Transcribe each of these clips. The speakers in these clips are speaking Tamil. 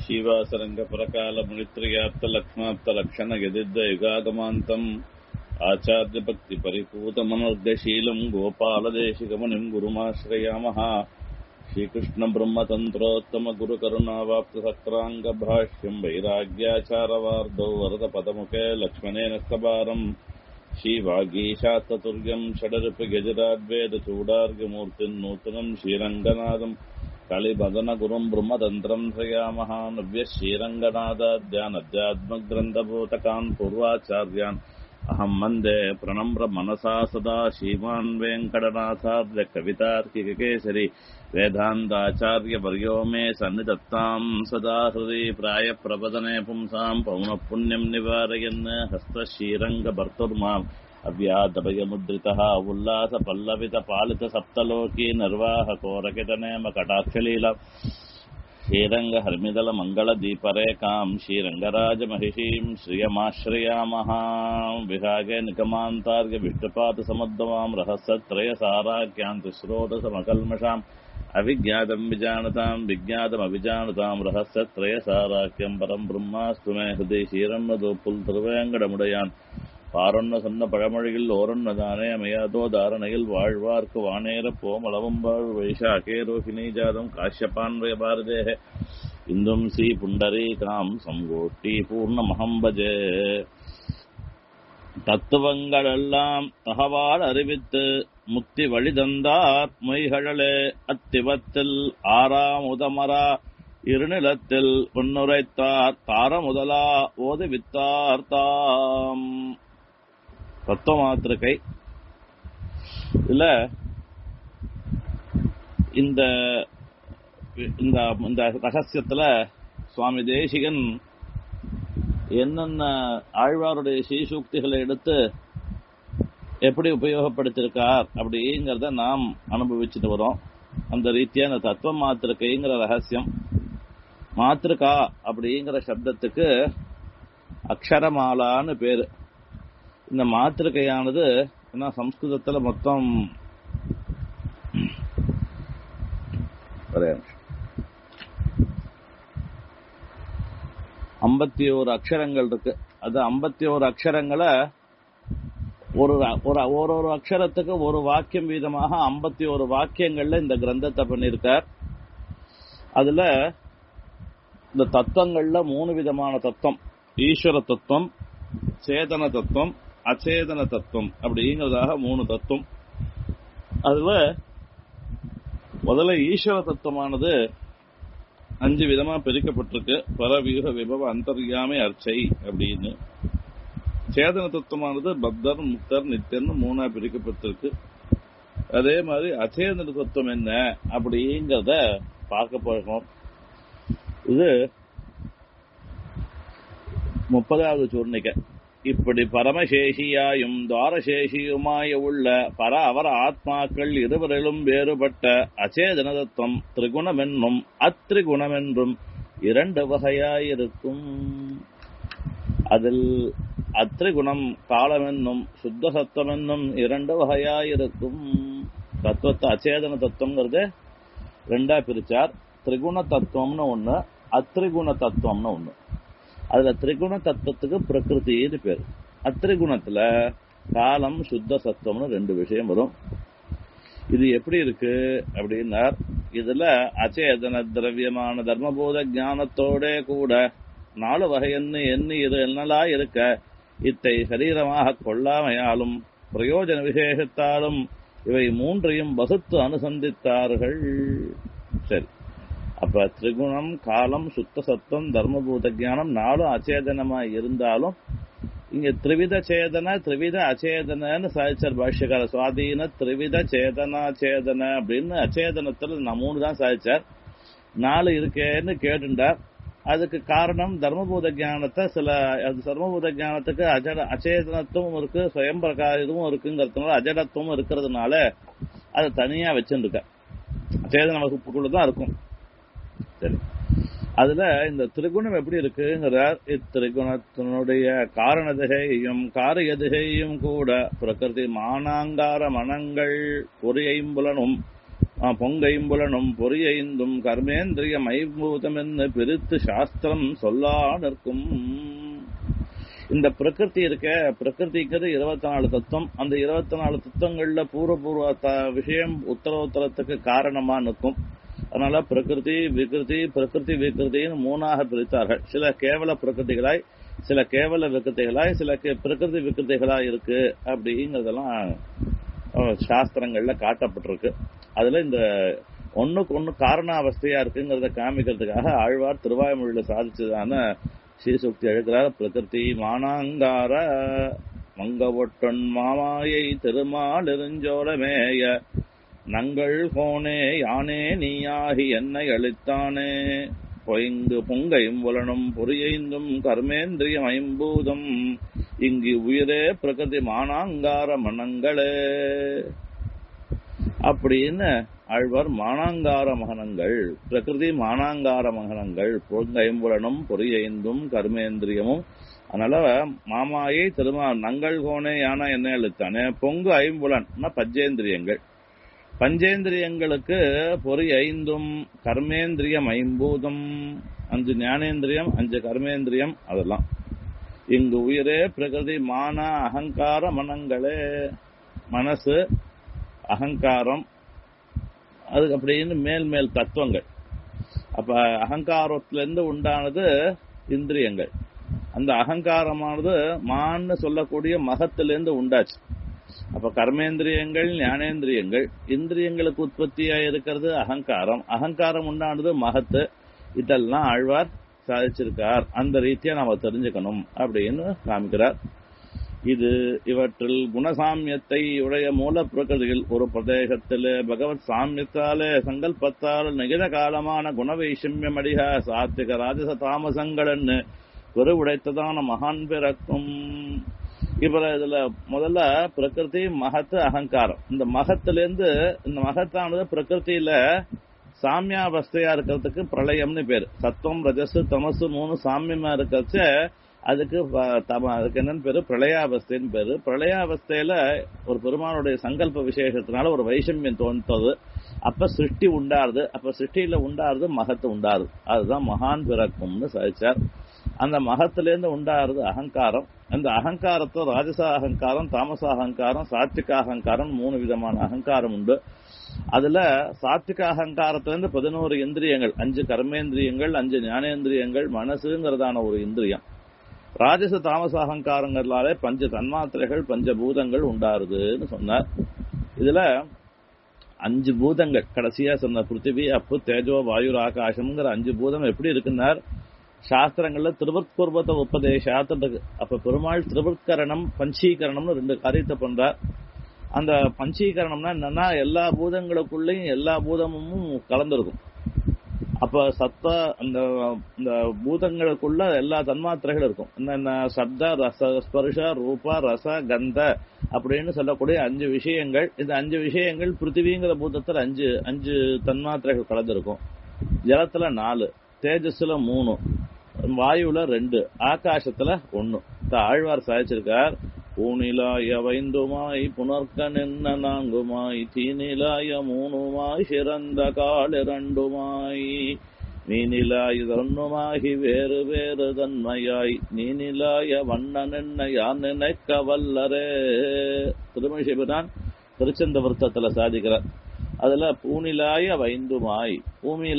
श्रीवासरङ्गपरकालमुनित्रयाप्तलक्ष्माप्तलक्षणयदिद्वयुगागमान्तम् आचार्यभक्तिपरिपूतमनर्गशीलम् गोपालदेशिकमुनिम् गुरुमाश्रयामः श्रीकृष्णब्रह्मतन्त्रोत्तमगुरुकरुणावाप्तसक्राङ्गभाष्यम् वैराग्याचारवार्धौ वरदपदमुखे लक्ष्मणेन स्तबारम् श्रीवागीशास्ततुर्यम् षडरुपगजराड्वेदचूडार्घ्यमूर्तिम् नूतनम् श्रीरङ्गनाथम् कलिबदनगुरुम् ब्रह्मतन्त्रम् श्रयामः नव्यः श्रीरङ्गनाथाद्यानध्यात्मग्रन्थभूतकान् पूर्वाचार्यान् अहम् वन्दे प्रणम्र मनसा सदा श्रीमान् वेङ्कटनाथार्य कवितार्किककेसरि वेदान्ताचार्यवर्यो मे सन्निधत्ताम् सदा हृदि प्रायप्रपदने पुंसाम् पौनः पुण्यम् निवारयन् हस्तश्रीरङ्गभर्तुर्माम् अव्यादभयमुद्रितः उल्लासपल्लवितपालितसप्तलोकी निर्वाहकोरकितनेम कटाक्षलीला श्रीरङ्गहर्मिदलमङ्गलदीपरेकाम् श्रीरङ्गराजमहिषीम् श्रियमाश्रयामः विभागे निगमान्तार्य विष्णुपादसमुद्गमाम् रहस्यत्रयसाराख्यान्तिस्रोतसमकल्मषाम् अविज्ञातम् विजानताम् विज्ञातमविजानताम् रहस्यत्रयसाराख्यम् परम् ब्रह्मास्तु मे हृदि श्रीरन्नदो पुल् திருவேங்கடமுடையான் பாரொன்ன சொன்ன பழமொழியில் ஓரொன்ன தானே அமையாதோ தாரணையில் வாழ்வார்க்கு வானேர போமளவும் வாழ் வைஷாகே ரோஹிணி ஜாதம் காஷ்யபான்வய பாரதேக இந்தும் ஸ்ரீ புண்டரீகாம் சங்கோட்டி பூர்ணமகம் பஜே தத்துவங்கள் எல்லாம் தகவால் அறிவித்து முக்தி வழி தந்தார் மொய்கழலே அத்திவத்தில் ஆறாம் உதமரா இருநிலத்தில் பொன்னுரைத்தார் தார முதலா ஓதுவித்தார் தாம் தத்துவமாத்திருக்கை இதுல இந்த இந்த இந்த ரகசியத்துல சுவாமி தேசிகன் என்னென்ன ஆழ்வாருடைய ஸ்ரீசூக்திகளை எடுத்து எப்படி உபயோகப்படுத்திருக்கார் அப்படிங்கிறத நாம் அனுபவிச்சுட்டு வரோம் அந்த ரீதியா இந்த தத்துவ மாத்திருக்கைங்கிற ரகசியம் மாத்திருக்கா அப்படிங்கிற சப்தத்துக்கு அக்ஷரமாலான்னு பேரு இந்த மாத்திருக்கையானது என்ன சம்ஸ்கிருதத்துல மொத்தம் ஒரே நிமிஷம். ஐம்பத்தி ஓரு அக்ஷரங்கள் இருக்கு அது ஐம்பத்தி ஓரு அக்ஷரங்களை ஒரு ஒரு ஒரு ஒரு அக்ஷரத்துக்கு ஒரு வாக்கியம் வீதமாக ஐம்பத்தி ஒரு வாக்கியங்கள்ல இந்த கிரந்தத்தை பண்ணியிருக்கார் அதுல இந்த தத்துவங்கள்ல மூணு விதமான தத்துவம் ஈஸ்வர தத்துவம் சேதன தத்துவம் அச்சேதன தத்துவம் அப்படிங்கிறதாக மூணு தத்துவம் அதுல முதல்ல ஈஸ்வர தத்துவமானது அஞ்சு விதமா பிரிக்கப்பட்டிருக்கு பரவியூக விபவ அந்தர்யாமை அர்ச்சை அப்படின்னு சேதன தத்துவமானது பக்தர் முக்தர் நித்தியர்னு மூணா பிரிக்கப்பட்டிருக்கு அதே மாதிரி அச்சேதன தத்துவம் என்ன அப்படிங்கிறத பார்க்க போகிறோம் இது முப்பதாவது சூர்ணிகை இப்படி பரமசேஷியாயும் துவாரசேஷியுமாய உள்ள பர அவர ஆத்மாக்கள் இருவரிலும் வேறுபட்ட அச்சேதன தத்துவம் திரிகுணமென்னும் அத்திரிகுணமென்றும் இரண்டு வகையாயிருக்கும் அதில் அத்திரிகுணம் காலமென்னும் சுத்த சத்தமென்னும் இரண்டு வகையாயிருக்கும் தத்துவத்தை அச்சேதன தத்துவங்கிறது ரெண்டா பிரிச்சார் திரிகுண தத்துவம்னு ஒண்ணு அத்திரிகுண தத்துவம்னு ஒண்ணு அதுல திரிகுண தத்துவத்துக்கு பிரகிருத்தின்னு பேர் அத்திரிகுணத்துல காலம் சுத்த சத்துவம்னு ரெண்டு விஷயம் வரும் இது எப்படி இருக்கு அப்படின்னார் இதுல அச்சேதன திரவியமான தர்மபோத ஞானத்தோட கூட நாலு வகையன்னு எண்ணி இரு என்னலா இருக்க இத்தை சரீரமாக கொள்ளாமையாலும் பிரயோஜன விசேஷத்தாலும் இவை மூன்றையும் வகுத்து அனுசந்தித்தார்கள் சரி அப்ப திரிகுணம் காலம் சுத்த சத்தம் தர்மபூத ஞானம் நாலும் அச்சேதனமா இருந்தாலும் இங்க திரிவித சேதன திரிவித அச்சேதனன்னு சாதிச்சார் பாஷ்யக்கார சுவாதீன திரிவித சேதனா சேதன அப்படின்னு அச்சேதனத்துல நான் மூணு தான் சாதிச்சார் நாலு இருக்கேன்னு கேட்டுண்டார் அதுக்கு காரணம் தர்மபூத ஞானத்தை சில அது தர்மபூத ஞானத்துக்கு அஜட அச்சேதனத்துவம் இருக்கு சுயம் பிரகார இதுவும் இருக்குங்கிறதுனால அஜடத்துவம் இருக்கிறதுனால அதை தனியா வச்சுருக்க அச்சேதன வகுப்புக்குள்ளதான் இருக்கும் சரி அதுல இந்த திரிகுணம் எப்படி இருக்குங்கிறார் இத்திரிகுணத்தினுடைய காரண திசையும் காரிய திசையும் கூட பிரகிருதி மானாங்கார மனங்கள் ஒரு ஐம்புலனும் ஆ, பொங்கைம்புலனும் பொறியைந்தும் கர்மேந்திரியம் ஐம்பூதம் என்று பிரித்து சாஸ்திரம் சொல்லா நிற்கும் இந்த பிரகிருதி இருக்க பிரகிருதிங்கிறது இருபத்தி நாலு தத்துவம் அந்த இருபத்தி நாலு தத்துவங்கள்ல பூர்வபூர்வ த- விஷயம் உத்தரவுத்தரத்துக்கு காரணமா நிற்கும் அதனால பிரகிருதி விகிருதி பிரகிருதி விகிருதின்னு மூணாக பிரித்தார்கள் சில கேவல பிரகிருதிகளாய் சில கேவல விகிருதிகளாய் சில கே- பிரகிருதி விகிருதிகளாய் இருக்கு அப்படிங்கறதெல்லாம் அஹ், சாஸ்திரங்கள்ல காட்டப்பட்டிருக்கு அதுல இந்த ஒண்ணுக்கு ஒண்ணு காரண அவஸ்தையா இருக்குங்கிறத காமிக்கிறதுக்காக ஆழ்வார் திருவாய்மொழியில சாதிச்சதான ஸ்ரீசுக்தி எழுக்கிறார் பிரகிருதி மானாங்கார மங்கவொட்டொன் மாமாயை திருமாலிருஞ்சோலமேய நங்கள் கோனே யானே நீயாகி என்னை அளித்தானே பொய்ந்து பொங்கையும் புலனும் பொறியைந்தும் கர்மேந்திரியம் ஐம்பூதம் இங்கு உயிரே பிரகிருதி மானாங்கார மனங்களே அப்படின்னு ஆழ்வார் மானாங்கார மகனங்கள் பிரகிருதி மானாங்கார மகனங்கள் பொங்கைம்புலனும் பொறியைந்தும் கர்மேந்திரியமும் அதனால மாமாயை திருமா நங்கள் கோனே யானா என்ன எழுத்தானே பொங்கு ஐம்புலன் பஞ்சேந்திரியங்கள் பஞ்சேந்திரியங்களுக்கு பொறி ஐந்தும் கர்மேந்திரியம் ஐம்பூதம் அஞ்சு ஞானேந்திரியம் அஞ்சு கர்மேந்திரியம் அதெல்லாம் இங்கு உயிரே பிரகிருதி மான அகங்கார மனங்களே மனசு அகங்காரம் அது அப்படின்னு மேல் மேல் தத்துவங்கள் அப்ப அகங்காரத்திலிருந்து உண்டானது இந்திரியங்கள் அந்த அகங்காரமானது மான்னு சொல்லக்கூடிய மகத்திலிருந்து உண்டாச்சு அப்ப கர்மேந்திரியங்கள் ஞானேந்திரியங்கள் இந்திரியங்களுக்கு உற்பத்தியா இருக்கிறது அகங்காரம் அகங்காரம் உண்டானது மகத்து இதெல்லாம் ஆழ்வார் சாதிச்சிருக்கார் அந்த ரீதியா நாம தெரிஞ்சுக்கணும் அப்படின்னு காமிக்கிறார் இது இவற்றில் குணசாமியத்தை உடைய மூல பிரகிருதியில் ஒரு பிரதேசத்திலே பகவத் சாமியத்தாலே சங்கல்பத்தால் நிகித காலமான குணவைஷமியம் அடிக சாத்திக ராஜச தாமசங்களன்னு பெருவுடைத்ததான மகான் பிறக்கும் இப்ப இதுல முதல்ல பிரகிருதி மகத்து அகங்காரம் இந்த மகத்திலிருந்து இந்த மகத்தானது பிரகிருதியில சாமியாவஸ்தையா இருக்கிறதுக்கு பிரளயம்னு பேரு சத்துவம் ரஜசு தமசு மூணு சாமியமா இருக்கிறச்ச அதுக்கு ப- தம அதுக்கு என்னன்னு பேரு பிரளயாவஸ்தைன்னு பேரு பிரளயாவஸ்தையில ஒரு பெருமானுடைய சங்கல்ப விசேஷத்தினால ஒரு வைஷமியம் தோன்றது அப்ப சிருஷ்டி உண்டாருது அப்ப சிருஷ்டியில உண்டாருது மகத்து உண்டாருது அதுதான் மகான் பிறக்கும்னு சாதிச்சார் அந்த மகத்திலேருந்து உண்டாருது அகங்காரம் அந்த அகங்காரத்தை ராஜச அகங்காரம் தாமச அகங்காரம் சாத்விக அகங்காரம் மூணு விதமான அகங்காரம் உண்டு அதுல சாத்விக அகங்காரத்திலிருந்து பதினோரு இந்திரியங்கள் அஞ்சு கர்மேந்திரியங்கள் அஞ்சு ஞானேந்திரியங்கள் மனசுங்கிறதான ஒரு இந்திரியம் ராஜச தாமச அகங்காரங்களாலே பஞ்ச தன்மாத்திரைகள் பஞ்ச பூதங்கள் உண்டாருதுன்னு சொன்னார் இதுல அஞ்சு பூதங்கள் கடைசியா சொன்ன பிருத்திவி அப்பு தேஜோ வாயு ஆகாசம்ங்கிற அஞ்சு பூதம் எப்படி இருக்குன்னார் சாஸ்திரங்கள்ல திருவத்குர்பத உபதேசாத்துக்கு அப்ப பெருமாள் திருவத்கரணம் பஞ்சீகரணம்னு ரெண்டு காரியத்தை பண்றார் அந்த பஞ்சீகரணம்னா என்னன்னா எல்லா பூதங்களுக்குள்ளேயும் எல்லா பூதமும் கலந்திருக்கும் அப்ப சத்த அந்த இந்த பூதங்களுக்குள்ள எல்லா தன்மாத்திரைகளும் இருக்கும் என்னென்ன சப்த ரச ஸ்பர்ஷ ரூப ரச கந்த அப்படின்னு சொல்லக்கூடிய அஞ்சு விஷயங்கள் இந்த அஞ்சு விஷயங்கள் பிருத்திவிங்கிற பூதத்துல அஞ்சு அஞ்சு தன்மாத்திரைகள் கலந்திருக்கும் ஜலத்துல நாலு தேஜஸ்ல மூணு வாயுல ரெண்டு ஆகாசத்துல ஒண்ணு இந்த ஆழ்வார் சாதிச்சிருக்கார் ஊனிலாய வைந்துமாய் புனர்க்க நின்ன நான்குமாய் தீநிலாய மூணுமாய் சிறந்த கால் இரண்டுமாய் நீனிலாய் தொன்னுமாகி வேறு வேறு தன்மையாய் நீனிலாய வண்ணன் என்ன யான் நினைக்க வல்லரே திருமணிசிபிரான் திருச்சந்த விருத்தத்துல சாதிக்கிறார் அதுல பூனிலாய வைந்துமாய் பூமியில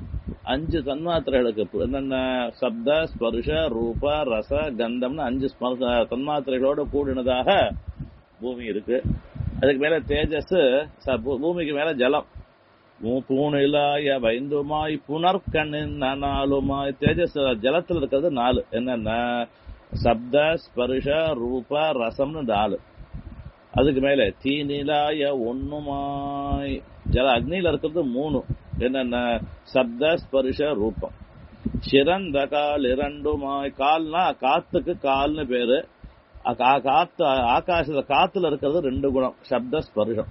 அஞ்சு தன்மாத்திரைகளுக்கு பு- என்னென்ன சப்த ஸ்பர்ஷ ரூப ரச கந்தம்னு அஞ்சு ஸ்மர- தன்மாத்திரைகளோட கூடினதாக பூமி இருக்கு அதுக்கு மேல தேஜஸ் ச- பூ- பூமிக்கு மேல ஜலம் மூ- பூணிலாய வைந்துமாய் புனர்கண்ணின் நாலுமாய் தேஜஸ் ஜலத்துல இருக்கிறது நாலு என்னென்ன சப்த ஸ்பர்ஷ ரூப ரசம்னு நாலு அதுக்கு மேல தீநிலாய ஒண்ணுமாய் ஜல அக்னியில இருக்கிறது மூணு என்னென்ன சப்த ஸ்பர்ஷ ரூபம் சிறந்த கால் இரண்டுமாய் கால்னா காத்துக்கு கால்னு பேரு அ- கா- காத்து ஆகாசத்துல காத்துல இருக்கிறது ரெண்டு குணம் சப்த ஸ்பர்ஷம்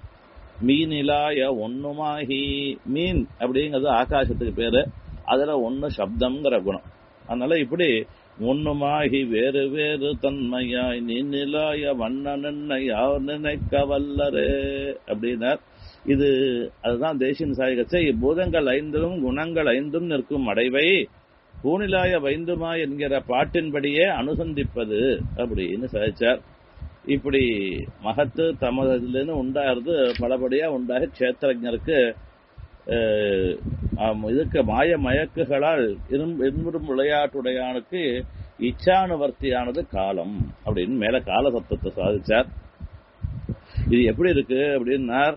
மீனிலாய ஒண்ணுமாகி மீன் அப்படிங்கிறது ஆகாசத்துக்கு பேரு அதுல ஒண்ணு சப்தம்ங்கிற குணம் அதனால இப்படி ஒண்ணுமாகி வேறு வேறு தன்மையாய் நீ நிலாய வண்ணன் யார் நினைக்க வல்லரே அப்படின்னார் இது அதுதான் தேசியன் சாயகத்தை பூதங்கள் ஐந்திலும் குணங்கள் ஐந்தும் நிற்கும் அடைவை பூனிலாய வைந்துமா என்கிற பாட்டின்படியே அனுசந்திப்பது அப்படின்னு சாதிச்சார் இப்படி மகத்து தமதிலிருந்து உண்டாகிறது பலபடியா உண்டாகி கஷேத்திரஜருக்கு அஹ், ஆம், இதுக்கு மாய மயக்குகளால் இரும்- இன்புறும் விளையாட்டுடையானுக்கு இச்சானுவர்த்தியானது காலம் அப்படின்னு மேல கால தத்துவத்தை சாதிச்சார் இது எப்படி இருக்கு அப்படின்னார்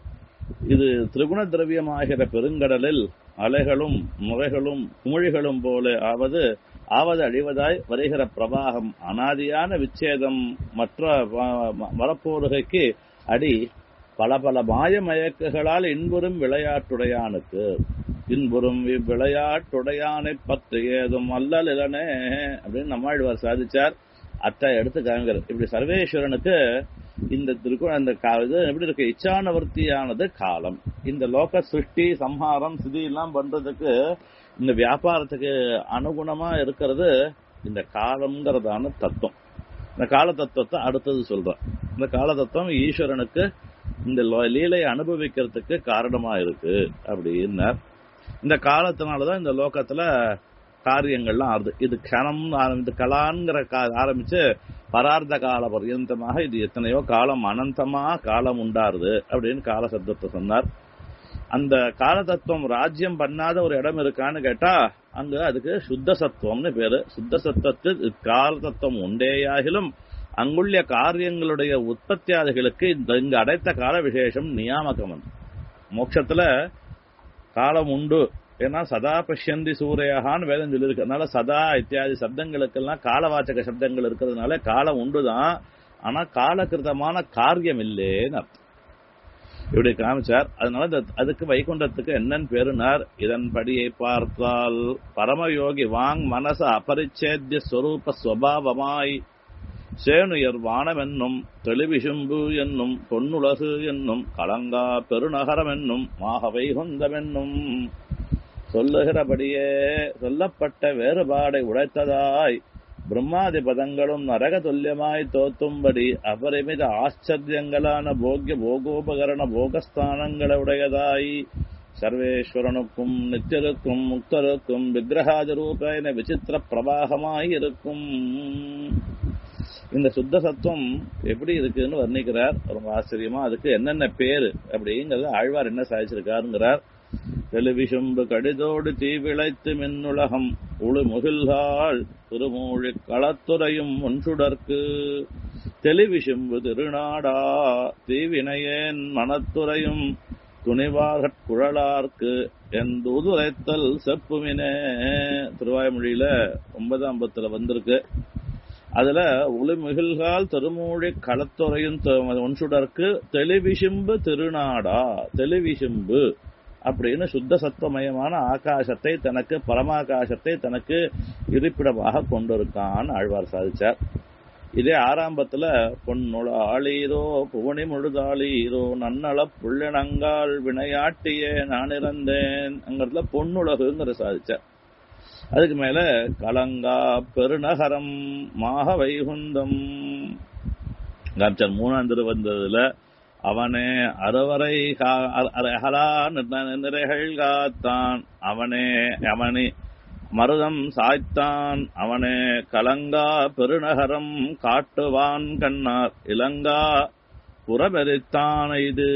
இது திரிகுண திரவியமாகிற பெருங்கடலில் அலைகளும் முறைகளும் குமிழிகளும் போல ஆவது ஆவது அழிவதாய் வருகிற பிரவாகம் அனாதியான விச்சேதம் மற்ற வ- வ- வரப்போருகைக்கு அடி பல பல மாய மயக்குகளால் இன்புறும் விளையாட்டுடையானுக்கு இன்புறும் இவ்விளையாட்டுடையானை பத்து ஏதும் அல்லல் இலனே அப்படின்னு நம்மாழ்வார் சாதிச்சார் அத்தை எடுத்து காமிக்கிறார் இப்படி சர்வேஸ்வரனுக்கு இந்த திருக்குற அந்த கா- இது எப்படி இருக்கு இச்சானவர்த்தியானது காலம் இந்த லோக சிருஷ்டி சம்ஹாரம் சிதி எல்லாம் பண்றதுக்கு இந்த வியாபாரத்துக்கு அனுகுணமா இருக்கிறது இந்த காலம்ங்கிறதான தத்துவம் இந்த கால தத்துவத்தை அடுத்தது சொல்றேன் இந்த கால தத்துவம் ஈஸ்வரனுக்கு இந்த லோ- லீலையை அனுபவிக்கிறதுக்கு காரணமா இருக்கு அப்படின்னார் இந்த காலத்தினாலதான் இந்த லோகத்துல காரியங்கள்லாம் ஆறுது இது கணம் ஆரம்பித்து கலான்ங்கிற கா- ஆரம்பிச்சு பரார்த்த கால பர்யந்தமாக இது எத்தனையோ காலம் அனந்தமா காலம் உண்டாருது அப்படின்னு கால சப்தத்தை சொன்னார் அந்த கால தத்துவம் ராஜ்யம் பண்ணாத ஒரு இடம் இருக்கான்னு கேட்டா அங்க அதுக்கு சுத்த சத்துவம்னு பேரு சுத்த சத்துவத்து கால தத்துவம் உண்டேயாகிலும் அங்குள்ள காரியங்களுடைய உற்பத்தியாதிகளுக்கு இந்த இங்கு அடைத்த கால விசேஷம் நியாமகம் மோட்சத்துல காலம் உண்டு ஏன்னா சதா பஷ்யந்தி சூரையகான்னு வேதம் சொல்லியிருக்கு அதனால சதா இத்தியாதி சப்தங்களுக்கெல்லாம் காலவாச்சக சப்தங்கள் இருக்கிறதுனால காலம் உண்டுதான் ஆனா காலகிருதமான காரியம் இல்லேன்னு அர்த்தம் இப்படி காமிச்சார் அதனால இந்த- அதுக்கு வைகுண்டத்துக்கு என்னன்னு பேருனார் இதன்படியை பார்த்தால் பரமயோகி வாங் மனச அபரிச்சேத்திய ஸ்வரூப ஸ்வபாவமாய் சேனுயர் வானம் என்னும் தெளிவிசும்பு என்னும் பொன்னுலகு என்னும் களங்கா பெருநகரம் என்னும் மாகவைகுந்தம் என்னும் சொல்லுகிறபடியே சொல்லப்பட்ட வேறுபாடை உடைத்ததாய் பிரம்மாதி பதங்களும் நரக துல்லியமாய் தோத்தும்படி அபரிமித ஆச்சரியங்களான போக்கிய போகோபகரண போகஸ்தானங்களை உடையதாய் சர்வேஸ்வரனுக்கும் நித்தியருக்கும் முக்தருக்கும் விக்கிரகாதி ரூபேன விசித்திர பிரவாகமாய் இருக்கும் இந்த சுத்த சத்துவம் எப்படி இருக்குன்னு வர்ணிக்கிறார் ரொம்ப ஆச்சரியமா அதுக்கு என்னென்ன பேரு அப்படிங்கறத ஆழ்வார் என்ன சாதிச்சிருக்காருங்கிறார் தெளிவிசும்பு கடிதோடு தீவிளைத்து மின்னுலகம் உளு முகில்கால் திருமூழி களத்துறையும் முன்சுடற்கு தெளிவிசும்பு திருநாடா தீவினையேன் மனத்துறையும் துணிவார்கட் குழலார்க்கு எந்தூதுரைத்தல் செப்புமினே திருவாய்மொழியில ஒன்பதாம் பத்துல வந்திருக்கு அதுல ஒளிமிகில்கால் திருமூழி களத்துறையும் ஒன்சுடற்கு தெளிவிசும்பு திருநாடா தெளிவிசும்பு அப்படின்னு சுத்த சத்துவமயமான ஆகாசத்தை தனக்கு பரமாகாசத்தை தனக்கு இருப்பிடமாக கொண்டிருக்கான் ஆழ்வார் சாதிச்சார் இதே ஆரம்பத்துல பொன்னுள ஆளீரோ புவனி முழுதாளீரோ நன்னள புள்ளனங்கால் வினையாட்டியே நான் இறந்தேன் அங்கிறதுல பொன்னுலகுங்கிற சாதிச்சார் அதுக்கு மேல கலங்கா பெருநகரம் மாக வைகுந்தம் காமிச்சார் மூணாம் திரு வந்ததுல அவனே அறுவரை கா- அ- அ- அகலா நிற- நிறைகள் காத்தான் அவனே அவனி மருதம் சாய்த்தான் அவனே கலங்கா பெருநகரம் காட்டுவான் கண்ணார் இலங்கா புறபெரித்தான் இது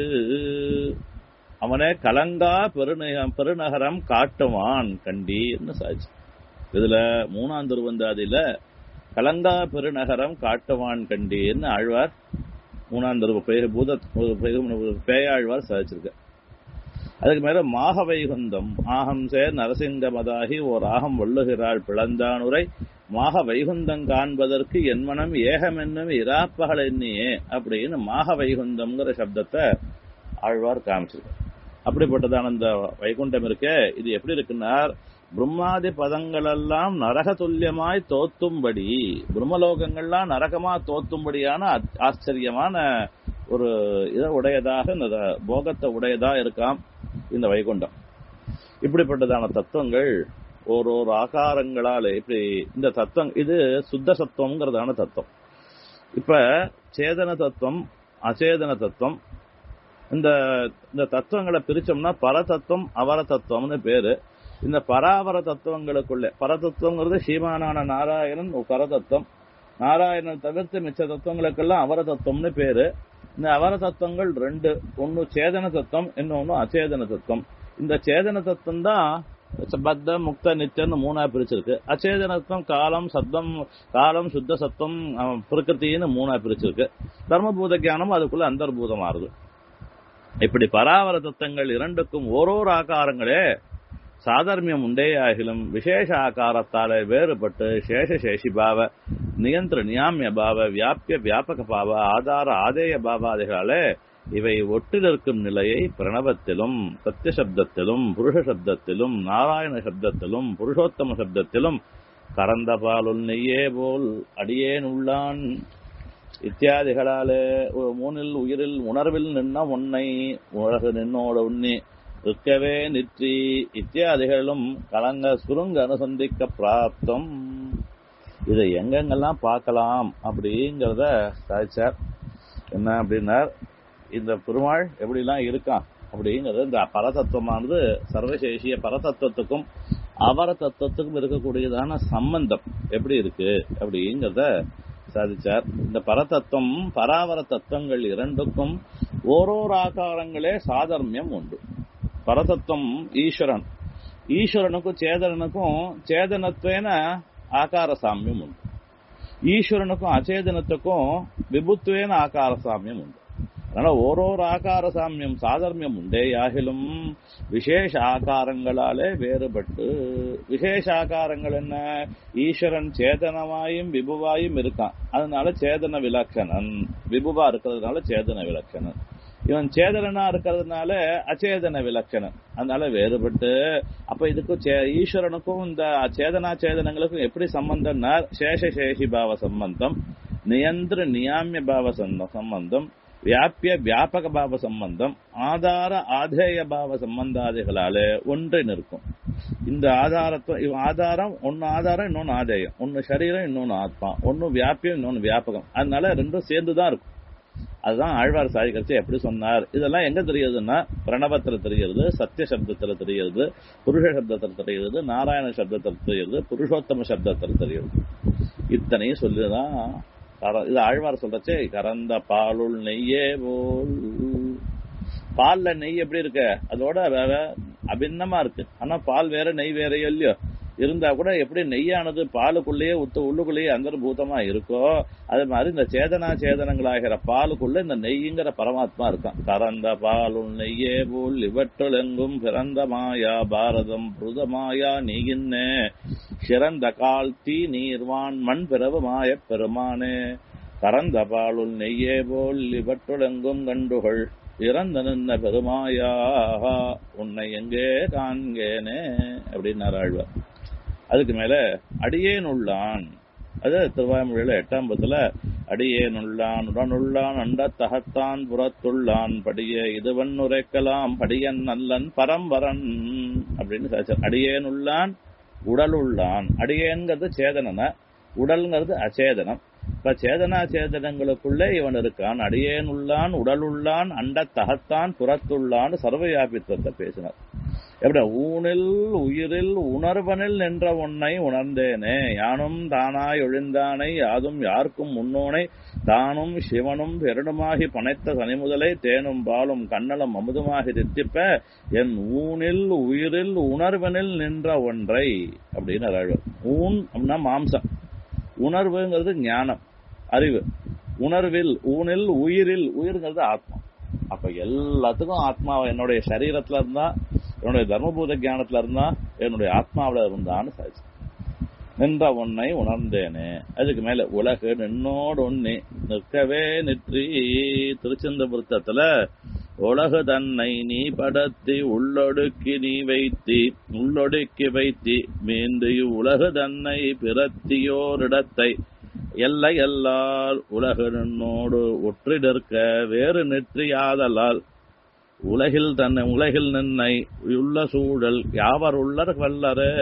அவனே கலங்கா பெருநக பெருநகரம் காட்டுவான் கண்டீர்னு சாட்சி இதுல மூணாம் திருவந்தாதியில கலங்கா பெருநகரம் காட்டுவான் கண்டீர்னு ஆழ்வார் மூணாம் திருவ பேய பூத பேயாழ்வார் சாதிச்சிருக்க அதுக்கு மேல மாக வைகுந்தம் ஆகம் சேர் நரசிங்க மதாகி ஓர் ஆகம் வள்ளுகிறாள் பிளந்தானுரை மாக வைகுந்தம் காண்பதற்கு என் மனம் ஏகமென்னும் இராப்பகல் எண்ணியே அப்படின்னு மாக வைகுந்தம்ங்கிற சப்தத்தை ஆழ்வார் காமிச்சிருக்க அப்படிப்பட்டதான அந்த வைகுண்டம் இருக்கே இது எப்படி இருக்குன்னா பிரம்மாதி பதங்களெல்லாம் நரக துல்லியமாய் தோத்தும்படி பிரம்மலோகங்கள்லாம் நரகமா தோத்தும்படியான ஆச்- ஆச்சரியமான ஒரு இத உடையதாக இந்த போகத்தை உடையதா இருக்காம் இந்த வைகுண்டம் இப்படிப்பட்டதான தத்துவங்கள் ஒரு ஒரு ஆகாரங்களால இப்படி இந்த தத்துவம் இது சுத்த சத்துவம்ங்கிறதான தத்துவம் இப்ப சேதன தத்துவம் அச்சேதன தத்துவம் இந்த இந்த தத்துவங்களை பிரிச்சோம்னா பரதத்துவம் அவர தத்துவம்னு பேரு இந்த பராவர தத்துவங்களுக்குள்ள பரதத்துவங்கிறது ஸ்ரீமானான நாராயணன் ஒரு பரதத்துவம் நாராயணன் தவிர்த்து மிச்ச தத்துவங்களுக்கெல்லாம் அவர தத்துவம்னு பேரு இந்த அவர தத்துவங்கள் ரெண்டு ஒன்னு சேதன தத்துவம் இன்னொன்னு அச்சேதன தத்துவம் இந்த சேதன தத்துவம் தான் பத்த முக்த நித்தியம்னு மூணா பிரிச்சிருக்கு அச்சேதன தத்துவம் காலம் சத்தம் காலம் சுத்த சத்தம் அஹ், பிரகிருத்தின்னு மூணா பிரிச்சிருக்கு தர்மபூத ஞானம் அதுக்குள்ள அந்தர்பூதமாறுது இப்படி பராவர தத்துவங்கள் இரண்டுக்கும் ஓரோர் ஆகாரங்களே சாதர்மியம் உண்டேயாகிலும் விசேஷ ஆகாரத்தாலே வேறுபட்டு சேஷ சேஷி பாவ நியந்திர நியாமிய பாவ வியாபிய வியாபக பாவ ஆதார ஆதேய பாவாதிகளே இவை ஒட்டிலிருக்கும் நிலையை பிரணவத்திலும் சத்திய சப்தத்திலும் புருஷ சப்தத்திலும் நாராயண சப்தத்திலும் புருஷோத்தம சப்தத்திலும் கறந்த பாலுள் நெய்யே போல் அடியேன் உள்ளான் இத்தியாதிகளாலே ஒரு மூனில் உயிரில் உணர்வில் நின்ன உன்னை உலகு நின்னோட உண்ணி இருக்கவே நிற்றி இத்தியாதிகளும் கலங்க சுருங்க அனுசந்திக்க பிராப்தம் இதை எங்கெங்கெல்லாம் பார்க்கலாம் அப்படிங்கிறத சாதிச்சார் என்ன அப்படின்னார் இந்த பெருமாள் எப்படிலாம் இருக்கான் அப்படிங்கிறது இந்த பரதத்துவமானது சர்வசேஷிய பரதத்துவத்துக்கும் அவர தத்துவத்துக்கும் இருக்கக்கூடியதான சம்பந்தம் எப்படி இருக்கு அப்படிங்கிறத சாதிச்சார் இந்த பரதத்துவம் பராவர தத்துவங்கள் இரண்டுக்கும் ஓரோர் ஆகாரங்களே சாதர்மியம் உண்டு பரதத்துவம் ஈஸ்வரன் ஈஸ்வரனுக்கும் சேதனனுக்கும் சேதனத்வேன ஆகார சாமியம் உண்டு ஈஸ்வரனுக்கும் அச்சேதனத்துக்கும் விபுத்துவேன ஆகார சாமியம் உண்டு அதனால ஓரோர் ஆகார சாமியம் சாதர்மியம் உண்டே யாகிலும் விசேஷ ஆகாரங்களாலே வேறுபட்டு விசேஷ ஆகாரங்கள் என்ன ஈஸ்வரன் சேதனமாயும் விபுவாயும் இருக்கான் அதனால சேதன விலட்சணன் விபுவா இருக்கிறதுனால சேதன விலட்சணன் இவன் சேதனனா இருக்கிறதுனால அச்சேதன விலட்சணன் அதனால வேறுபட்டு அப்ப இதுக்கும் சே- ஈஸ்வரனுக்கும் இந்த சேதனா சேதனங்களுக்கும் எப்படி சம்பந்தம்னா சேஷ சேஷி பாவ சம்பந்தம் நியந்திர நியாமிய பாவ சந்த- சம்பந்தம் வியாபிய வியாபக பாவ சம்பந்தம் ஆதார ஆதேய பாவ சம்பந்தாதிகளாலே ஒன்று நிற்கும் இந்த ஆதாரத்தை இவ் ஆதாரம் ஒன்னு ஆதாரம் இன்னொன்னு ஆதேயம் ஒன்னு சரீரம் இன்னொன்னு ஆத்மா ஒன்னு வியாபியம் இன்னொன்னு வியாபகம் அதனால ரெண்டும் சேர்ந்துதான் இருக்கும் அதுதான் ஆழ்வார் சாதிக்கரிசி எப்படி சொன்னார் இதெல்லாம் எங்க தெரியுதுன்னா பிரணவத்துல தெரிகிறது சத்திய சப்தத்துல தெரிகிறது புருஷ சப்தத்துல தெரிகிறது நாராயண சப்தத்துல தெரிகிறது புருஷோத்தம சப்தத்துல தெரிகிறது இத்தனையும் சொல்லிதான் கர- இது ஆழ்வார் சொல்றச்சே கறந்த பாலுள் நெய்யே போல் பால்ல நெய் எப்படி இருக்கு அதோட வேற அபிண்ணமா இருக்கு ஆனா பால் வேற நெய் வேறையோ இல்லையோ இருந்தா கூட எப்படி நெய்யானது பாலுக்குள்ளேயே உத்து உள்ளுக்குள்ளேயே அந்தர்பூதமா இருக்கோ அது மாதிரி இந்த சேதனா சேதனங்களாகிற பாலுக்குள்ள இந்த நெய்ங்கிற பரமாத்மா இருக்கான் கறந்த பாலுள் நெய்யே போல் இவற்றுள் எங்கும் பிறந்த மாயா பாரதம் புருதமாயா நீகின்னே சிறந்த கால் தீ நீர்வான் மண் பிறவு மாயப் பெருமானே கறந்த பாலுள் நெய்யே போல் இவற்றுளெங்கும் கண்டுகள் இறந்த நின்ன பெருமாயா உன்னை எங்கே காண்கேனே அப்படின்னார் ஆழ்வார் அதுக்கு மேல அடியேன் உள்ளான் அது திருவாய்மொழியில எட்டாம் பத்துல அடியேன் உள்ளான் உடனுள்ளான் அண்ட தகத்தான் புறத்துள்ளான் படிய இதுவன் உரைக்கலாம் படியன் நல்லன் பரம்பரன் அப்படின்னு சாதிச்சார் அடியேன் உள்ளான் உடல் உள்ளான் அடியேன்கிறது சேதனன உடல்ங்கிறது அச்சேதனம் இப்ப சேதனா சேதனங்களுக்குள்ளே இவன் இருக்கான் அடியேன் உள்ளான் உடல் உள்ளான் அண்ட தகத்தான் புறத்துள்ளான் சர்வவியாபித்துவத்தை பேசினார் எப்படி ஊனில் உயிரில் உணர்வனில் நின்ற உன்னை உணர்ந்தேனே யானும் தானாய் ஒழிந்தானை யாதும் யாருக்கும் முன்னோனை தானும் சிவனும் பெருணுமாகி பனைத்த சனிமுதலை தேனும் பாலும் கண்ணலும் அமுதுமாகி தித்திப்ப என் ஊனில் உயிரில் உணர்வனில் நின்ற ஒன்றை அப்படின்னு அழகர் ஊன் அப்படின்னா மாம்சம் உணர்வுங்கிறது ஞானம் அறிவு உணர்வில் ஊனில் உயிரில் உயிர்ங்கிறது ஆத்மா அப்ப எல்லாத்துக்கும் ஆத்மா என்னுடைய சரீரத்துல இருந்தா என்னுடைய தர்மபூத ஞானத்துல இருந்தா என்னுடைய ஆத்மாவில இருந்தான்னு சாதிச்சு நின்ற உன்னை உணர்ந்தேனே அதுக்கு மேல உலகு நின்னோடு ஒன்னி நிற்கவே நிற்றி திருச்செந்தபுரத்தத்துல உலகு தன்னை நீ படத்தி உள்ளொடுக்கி நீ வைத்தி உள்ளொடுக்கி வைத்தி மீண்டு உலகு தன்னை பிறத்தியோரிடத்தை எல்லை எல்லால் உலகு நின்னோடு ஒற்றிடற்க வேறு நெற்றியாதலால் உலகில் தன்னை உலகில் நின்னை உள்ள சூழல் யாவர் உள்ளர் வல்லரே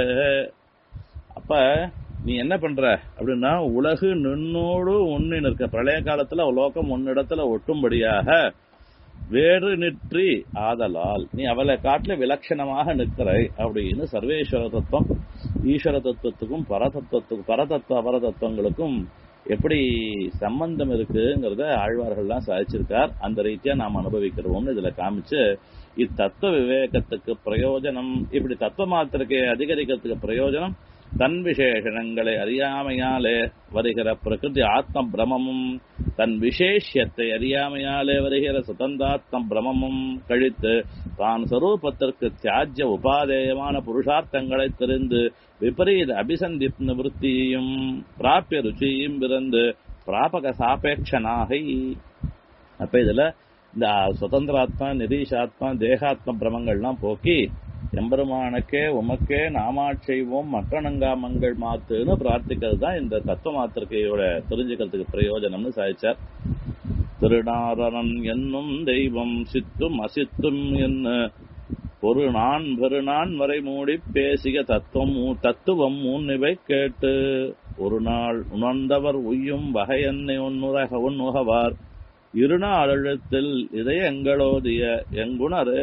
அப்ப நீ என்ன பண்ற அப்படின்னா உலகு நின்னோடு ஒன்னு நிற்க பிரளய காலத்துல லோகம் ஒன்னிடத்துல ஒட்டும்படியாக வேறு நிற்றி ஆதலால் நீ அவளை காட்டில விலட்சணமாக நிற்கிறாய் அப்படின்னு சர்வேஸ்வர தத்துவம் ஈஸ்வர தத்துவத்துக்கும் பரதத்துவத்துக்கும் பரதத்துவ அபரதத்துவங்களுக்கும் எப்படி சம்பந்தம் இருக்குங்கிறத ஆழ்வார்கள்லாம் சாதிச்சிருக்கார் அந்த ரீதியா நாம் அனுபவிக்கிறோம்னு இதுல காமிச்சு இத்தத்துவ விவேகத்துக்கு பிரயோஜனம் இப்படி தத்துவ மாத்திரத்தை அதிகரிக்கிறதுக்கு பிரயோஜனம் தன் விசேஷணங்களை அறியாமையாலே வருகிற பிரகிருதி ஆத்ம பிரமமும் தன் விசேஷத்தை அறியாமையாலே வருகிற சுதந்தாத்ம பிரமமும் கழித்து தான் சொரூபத்திற்கு தியாஜ்ய உபாதேயமான புருஷார்த்தங்களை தெரிந்து விபரீத அபிசந்தி நிவൃத்தியையும் பிராபிய ருச்சியும் பிறந்து பிராபக சாபேட்சனாகை அப்ப இதுல இந்த சுதந்திராத்மா நிரீஷாத்மா தேகாத்ம பிரமங்கள்லாம் போக்கி எம்பெருமானுக்கே உமக்கே நாமாட்செய்வோம் மற்ற நங்காமங்கள் மாத்துன்னு பிரார்த்திக்கிறது தான் இந்த தத்துவ மாத்திருக்கையோட தெரிஞ்சுக்கிறதுக்கு பிரயோஜனம்னு சாதிச்சார் திருநாரணன் என்னும் தெய்வம் சித்தும் அசித்தும் என்ன ஒரு நான் பெருநான் வரை மூடி பேசிய தத்துவம் தத்துவம் முன்னிவை கேட்டு ஒரு நாள் உணர்ந்தவர் உய்யும் வகையன்னை உன்னுரக உன்னுகவார் இருநாள் எழுத்தில் இதயங்களோதிய எங்குணரே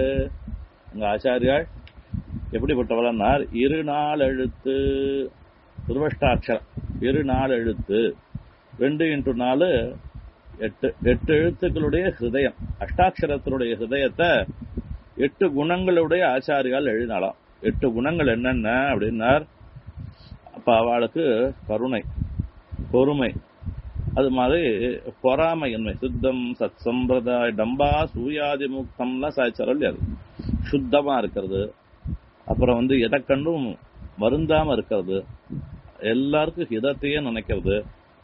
எங்க ஆச்சாரியால் எப்படிப்பட்டவளன்னார் இரு நாள் எழுத்து திருவஷ்டாட்சரம் இரு நாள் எழுத்து ரெண்டு இன்ட்டு நாலு எட்டு எட்டு எழுத்துக்களுடைய ஹிருதயம் அஷ்டாட்சரத்தினுடைய ஹிருதயத்தை எட்டு குணங்களுடைய ஆச்சாரியால் எழுதினாலாம் எட்டு குணங்கள் என்னென்ன அப்படின்னார் அப்ப அவளுக்கு கருணை பொறுமை அது மாதிரி பொறாமையின்மை சுத்தம் சத் சம்பிரதாய டம்பா சூயாதி முக்தம்லாம் சாய்ச்சாரோ இல்லையா சுத்தமா இருக்கிறது அப்புறம் வந்து எதை கண்டும் வருந்தாம இருக்கிறது எல்லாருக்கும் ஹிதத்தையே நினைக்கிறது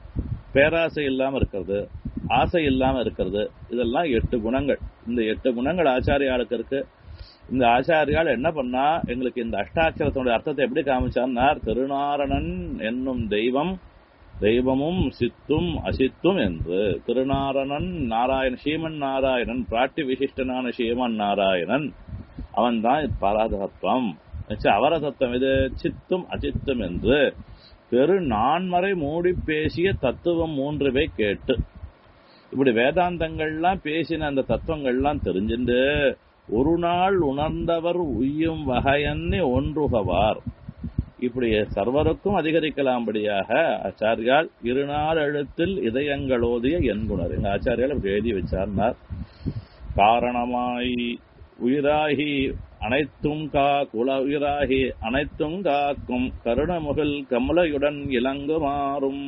பேராசை இல்லாம இருக்கிறது ஆசை இல்லாம இருக்கிறது இதெல்லாம் எட்டு குணங்கள் இந்த எட்டு குணங்கள் ஆச்சாரியாளுக்கு இருக்கு இந்த ஆச்சாரியால் என்ன பண்ணா எங்களுக்கு இந்த அஷ்டாட்சரத்தினுடைய அர்த்தத்தை எப்படி காமிச்சார் திருநாரணன் என்னும் தெய்வம் தெய்வமும் சித்தும் அசித்தும் என்று திருநாரணன் நாராயணன் ஸ்ரீமன் நாராயணன் பிராட்டி விசிஷ்டனான ஸ்ரீமன் நாராயணன் அவன் தான் பரதத்துவம் அவரதத்துவம் இது சித்தும் அசித்தும் என்று பெரு நான்மறை மூடி பேசிய தத்துவம் மூன்றுவை கேட்டு இப்படி வேதாந்தங்கள்லாம் பேசின அந்த தத்துவங்கள்லாம் தெரிஞ்சுண்டு ஒரு நாள் உணர்ந்தவர் உய்யும் வகையன்னி ஒன்றுகவார் இப்படி சர்வருக்கும் அதிகரிக்கலாம்படியாக ஆச்சாரியால் இருநாள் எழுத்தில் இதயங்களோதிய என்குணர் எங்க ஆச்சாரியால் இப்படி எழுதி வச்சார்னார் காரணமாய் உயிராகி அனைத்தும் கா குல உயிராகி அனைத்தும் காக்கும் கருணமுகில் கமலையுடன் இலங்குமாறும்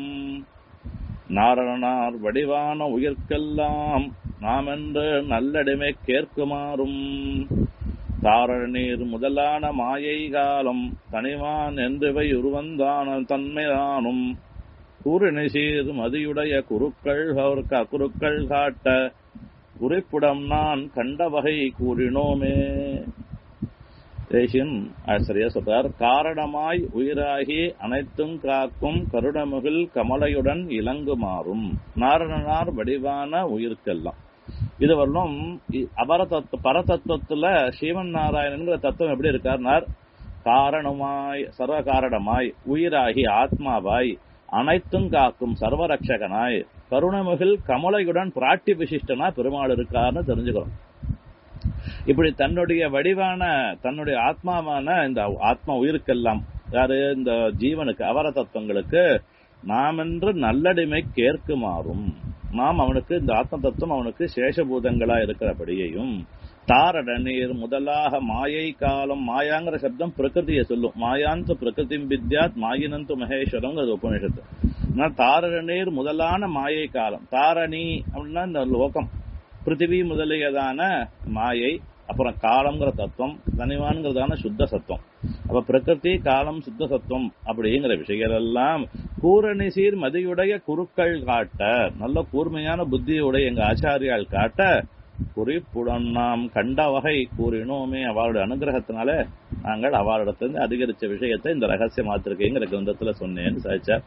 நாரணனார் வடிவான உயிர்க்கெல்லாம் நாம் என்று நல்லடிமை கேட்குமாறும் தாரண நீர் முதலான மாயை காலம் தனிவான் என்றவை உருவந்தான தன்மைதானும் கூறினிசீர் மதியுடைய குருக்கள் குருக்கள் காட்ட குறிப்புடம் நான் கண்ட வகை கூறினோமே தேசியன் ஆசிரிய சொல்றார் காரணமாய் உயிராகி அனைத்தும் காக்கும் கருடமுகில் கமலையுடன் இலங்குமாறும் நாரணனார் வடிவான உயிர்க்கெல்லாம் இது வரலும் அபர தத்துவ பரதத்துவத்துல ஸ்ரீமன் நாராயணன்கிற தத்துவம் எப்படி இருக்கார்னார் காரணமாய் சர்வ காரணமாய் உயிராகி ஆத்மாவாய் அனைத்தும் காக்கும் சர்வரட்சகனாய் கருணமுகில் கமலையுடன் பிராட்டி விசிஷ்டனா பெருமாள் இருக்கார்னு தெரிஞ்சுக்கிறோம் இப்படி தன்னுடைய வடிவான தன்னுடைய ஆத்மாவான இந்த ஆத்மா உயிருக்கெல்லாம் யாரு இந்த ஜீவனுக்கு அவர தத்துவங்களுக்கு நாம் என்று நல்லடிமை கேட்குமாறும் நாம் அவனுக்கு இந்த ஆத்ம தத்துவம் அவனுக்கு சேஷபூதங்களா இருக்கிறபடியையும் தாரட நீர் முதலாக மாயை காலம் மாயாங்கிற சப்தம் பிரகிருதியை சொல்லும் மாயாந்து பிரகிருதி வித்யாத் மாயினந்து மகேஸ்வரம் உபநிஷத்து ஆனால் தாரட நீர் முதலான மாயை காலம் தாரணி அப்படின்னா இந்த லோகம் பிருத்திவி முதலியதான மாயை அப்புறம் காலம்ங்கிற தத்துவம் தனிவான்கிறதான சுத்த சத்துவம் அப்ப பிரகிருதி காலம் சுத்த சத்துவம் அப்படிங்கிற விஷயங்கள் எல்லாம் கூரணிசீர் மதியுடைய குருக்கள் காட்ட நல்ல கூர்மையான புத்தியுடைய எங்க ஆச்சாரியால் காட்ட குறிப்புடன் நாம் கண்ட வகை கூறினோமே அவளுடைய அனுகிரகத்தினால நாங்கள் அவளிடத்திலிருந்து அதிகரிச்ச விஷயத்தை இந்த ரகசிய மாத்திருக்கைங்கிற கிரந்தத்துல சொன்னேன்னு சாதிச்சார்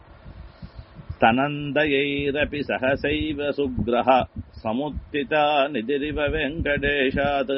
தனந்தயைரபி சகசைவ சுக்ரஹ சமுத்திதா நிதிரிவ வெங்கடேஷாத்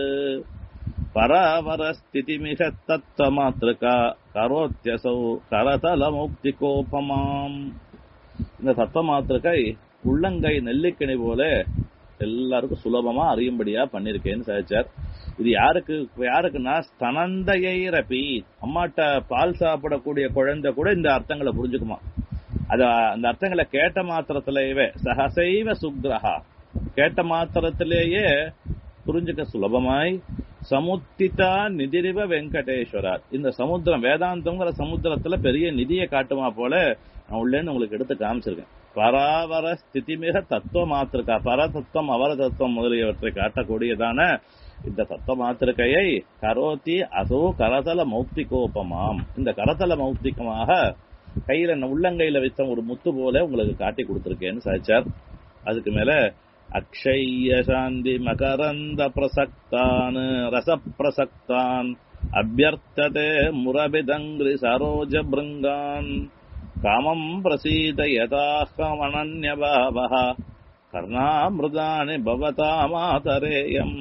பராவரஸ்திதிமிக தத்துவமாத்திருக்கா கரோத்தியசௌ கரதல முக்தி கோபமாம் இந்த தத்துவமாத்திருக்கை உள்ளங்கை நெல்லிக்கணி போல எல்லாருக்கும் சுலபமா அறியும்படியா பண்ணிருக்கேன்னு சாதிச்சார் இது யாருக்கு யாருக்குன்னா ஸ்தனந்தையை ரபி அம்மாட்ட பால் சாப்பிடக்கூடிய குழந்தை கூட இந்த அர்த்தங்களை புரிஞ்சுக்குமா அத அந்த அர்த்தங்களை கேட்ட மாத்திரத்திலேயே சகசைவ சுக்ரஹா கேட்ட மாத்திரத்திலேயே புரிஞ்சுக்க சுலபமாய் சமுத்திதா நிதிரிவ வெங்கடேஸ்வரர் இந்த சமுத்திரம் வேதாந்தம்ங்கிற சமுத்திரத்துல பெரிய நிதியை காட்டுமா போல நான் உள்ளேன்னு உங்களுக்கு எடுத்து காமிச்சிருக்கேன் பராவர ஸ்திதிமிக தத்துவ மாத்திருக்கா பரதத்துவம் அவர தத்துவம் முதலியவற்றை காட்டக்கூடியதான இந்த தத்துவ மாத்திருக்கையை கரோத்தி அசோ கரதல மௌக்திகோபமாம் இந்த கரதல மௌக்திகமாக கையில உள்ளங்கையில வைத்த ஒரு முத்து போல உங்களுக்கு காட்டி கொடுத்திருக்கேன்னு சாதிச்சார் அதுக்கு மேல அக்ஷய்ய சாந்தி மகரந்த பிரசக்தான் ரச பிரசக்தான் அபியர்த்ததே முரபிதங்கிரி சரோஜ பிருங்கான் காமம் பிரசீத யதாஹமனன்யபாவः கர்ணாமிருதானி பவதா மாதரேயம்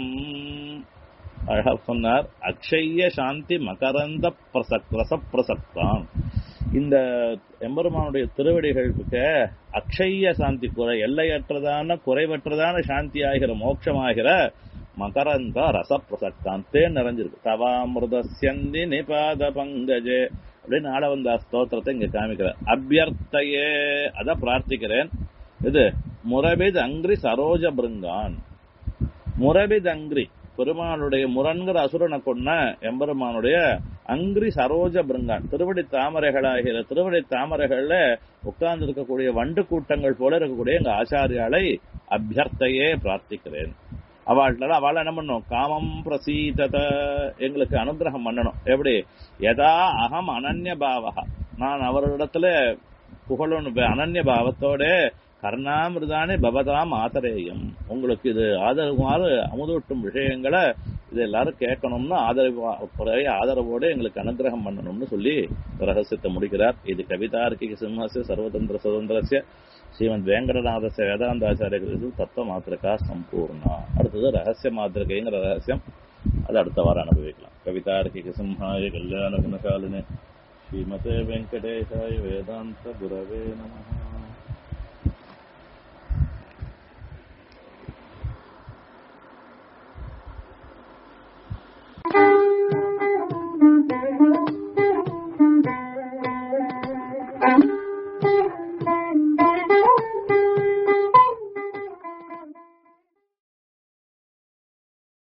அழகா சொன்னார் அக்ஷய்ய சாந்தி மகரந்த பிரசக் ரசப்பிரசக்தான் இந்த எம்பெருமானுடைய திருவடிகளுக்கு அக்ஷய்ய சாந்தி குறை எல்லையற்றதான குறைவற்றதான சாந்தி ஆகிற மோட்சமாகிற மகரந்த ரசப்பிரசக்தான் தேன் நிறைஞ்சிருக்கு தவாமிருதஸ்யந்தி நிபாத பங்கஜே அப்படின்னு ஆளவந்த ஸ்தோத்திரத்தை இங்க காமிக்கிறார் அபியர்த்தையே அத பிரார்த்திக்கிறேன் இது முரபித் அங்கிரி சரோஜ பிருங்கான் முரபித் அங்கிரி பெருமானுடைய முரண்கிற அசுரனை கொன்ன எம்பெருமானுடைய அங்கிரி சரோஜ பிருங்கான் திருவடி தாமரைகளாகிற திருவடி தாமரைகள்ல உட்கார்ந்து இருக்கக்கூடிய வண்டு கூட்டங்கள் போல இருக்கக்கூடிய எங்க ஆச்சாரியாலை அபியர்த்தையே பிரார்த்திக்கிறேன் அவள்கிட்ட அவள் என்ன பண்ணும் காமம் பிரசீதத எங்களுக்கு அனுகிரகம் பண்ணணும் எப்படி எதா அகம் அனன்ய பாவகா நான் அவரிடத்துல புகழணும் அனன்ய பாவத்தோட கர்ணாமிருதானே பவதாம் ஆதரேயம் உங்களுக்கு இது ஆதரவுமாறு அமுதூட்டும் விஷயங்களை இது எல்லாரும் கேட்கணும்னு ஆதரவு ஆதரவோடு எங்களுக்கு அனுகிரகம் பண்ணணும்னு சொல்லி ரகசியத்தை முடிக்கிறார் இது கவிதார்க்கிக சிம்மசிய சர்வதந்திர சுதந்திரசிய ஸ்ரீமத் வேங்கடநாதச வேதாந்தாச்சாரிய தத்துவ மாத்திரக்கா சம்பூர்ணா அடுத்தது ரகசிய மாத்திரகைங்கிற ரகசியம் அது அடுத்த வாரம் அனுபவிக்கலாம் கவிதார்க்கிக சிம்ஹாய கல்யாண குணசாலினே ஸ்ரீமதே வெங்கடேசாய வேதாந்த குரவே நம